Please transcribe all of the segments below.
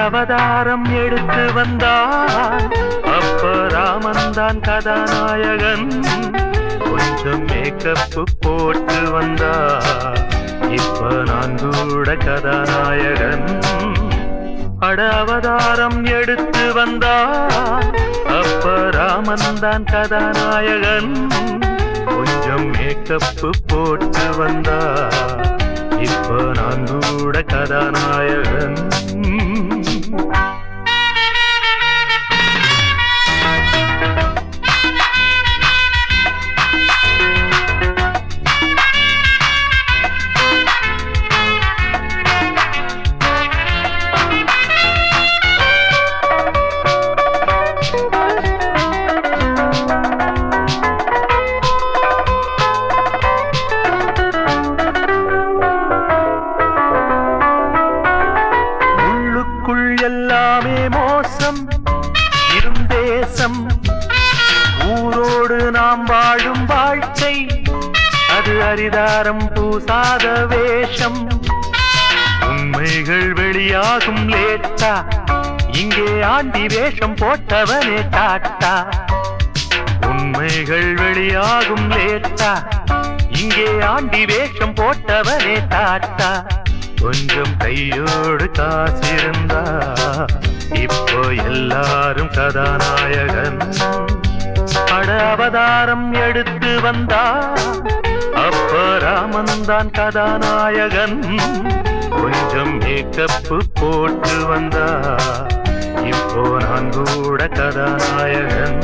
அவதாரம் எடுத்து வந்தான் அப்ப ராமன் தான் கதாநாயகன் கொஞ்சம் மேக்கப்பு போட்டு வந்தா இப்ப நான் கூட கதாநாயகன் அட அவதாரம் எடுத்து வந்தான் அப்ப ராமன் தான் கதாநாயகன் கொஞ்சம் மேக்கப்பு போட்டு வந்தா இப்ப நான் கூட கதாநாயகன் உள்ளுக்குள் எல்லாமே மோசம் இருந்தேசம் ஊரோடு நாம் வாழும் வாழ்க்கை அது அரிதாரம் பூசாத வேஷம் உண்மைகள் வெளியாகும் லேட்டா இங்கே ஆண்டி வேஷம் போட்டவனே டாட்டா உண்மைகள் வெளியாகும் லேட்டா இங்கே ஆண்டி வேஷம் போட்டவனே டாட்டா கொஞ்சம் கையோடு காசிருந்தா இப்போ எல்லாரும் கதாநாயகன் பட அவதாரம் எடுத்து வந்தா அப்ப ராமன் தான் கதாநாயகன் கொஞ்சம் மேக்கப்பு போட்டு வந்தா இப்போ நான் கூட கதாநாயகன்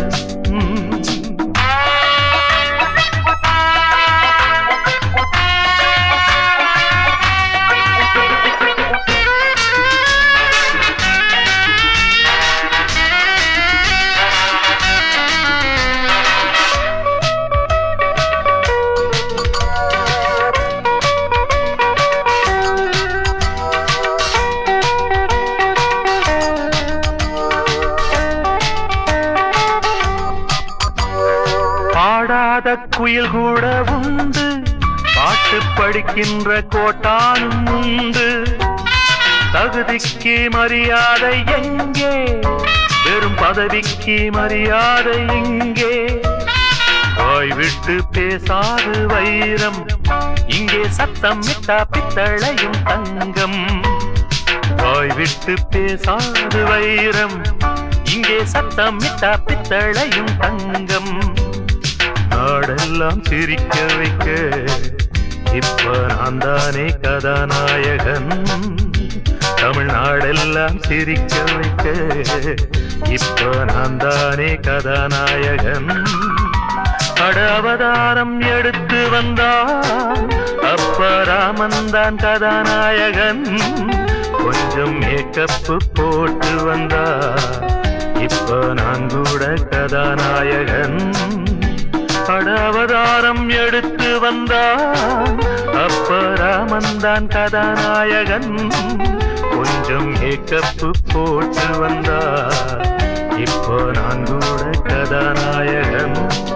பாடாத குயில் கூட உண்டு பாட்டு படிக்கின்ற கோட்டானும் உண்டு தகுதிக்கு மரியாதை எங்கே வெறும் பதவிக்கு மரியாதை இங்கே வாய் விட்டு பேசாது வைரம் இங்கே சத்தம் விட்டா பித்தளையும் தங்கம் வாய் விட்டு பேசாது வைரம் இங்கே சத்தம் விட்டா பித்தளையும் தங்கம் நாடெல்லாம் சிரிக்க வைக்க இப்ப நான் தானே கதாநாயகன் தமிழ்நாடெல்லாம் சிரிக்க வைக்க இப்ப நான் தானே கதாநாயகன் அட அவதாரம் எடுத்து வந்தான் அப்ப ராமன் தான் கதாநாயகன் கொஞ்சம் மேக்கப்பு போட்டு வந்தா இப்ப நான் கூட கதாநாயகன் பட அவதாரம் எடுத்து வந்தான் அப்ப ராமன் தான் கதாநாயகன் கொஞ்சம் மேக்கப்பு போட்டு வந்தா இப்போ நான் கூட கதாநாயகன்